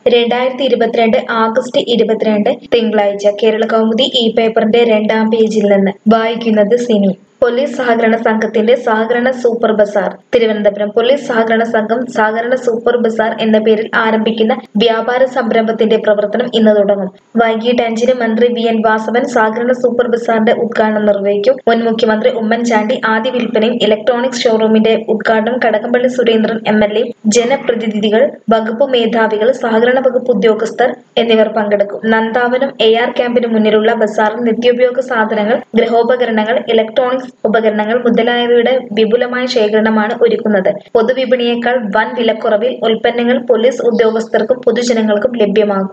രണ്ടായിരത്തി ഇരുപത്തിരണ്ട് ആഗസ്റ്റ് ഇരുപത്തിരണ്ട് തിങ്കളാഴ്ച കേരള കൗമുദി ഈ പേപ്പറിന്റെ രണ്ടാം പേജിൽ നിന്ന് വായിക്കുന്നത് സിനി പോലീസ് സഹകരണ സംഘത്തിന്റെ സഹകരണ സൂപ്പർ ബസാർ തിരുവനന്തപുരം പോലീസ് സഹകരണ സംഘം സഹകരണ സൂപ്പർ ബസാർ എന്ന പേരിൽ ആരംഭിക്കുന്ന വ്യാപാര സംരംഭത്തിന്റെ പ്രവർത്തനം ഇന്ന് തുടങ്ങും വൈകിട്ട് അഞ്ചിന് മന്ത്രി വി എൻ വാസവൻ സഹകരണ സൂപ്പർ ബസാറിന്റെ ഉദ്ഘാടനം നിർവഹിക്കും മുൻ മുഖ്യമന്ത്രി ഉമ്മൻചാണ്ടി ആദ്യ വിൽപ്പനയും ഇലക്ട്രോണിക്സ് ഷോറൂമിന്റെ ഉദ്ഘാടനം Kadakampally Surendran M L A ജനപ്രതിനിധികൾ വകുപ്പ് മേധാവികൾ സഹകരണ വകുപ്പ് ഉദ്യോഗസ്ഥർ എന്നിവർ പങ്കെടുക്കും നന്ദാവനം എ ആർ ക്യാമ്പിന് മുന്നിലുള്ള ബസാറിൽ നിത്യോപയോഗ സാധനങ്ങൾ ഗൃഹോപകരണങ്ങൾ ഇലക്ട്രോണിക്സ് ഉപകരണങ്ങൾ മുതലായവയുടെ വിപുലമായ ശേഖരണമാണ് ഒരുക്കുന്നത് പൊതുവിപണിയേക്കാൾ വൻ വിലക്കുറവിൽ ഉൽപ്പന്നങ്ങൾ പോലീസ് ഉദ്യോഗസ്ഥർക്കും പൊതുജനങ്ങൾക്കും ലഭ്യമാകും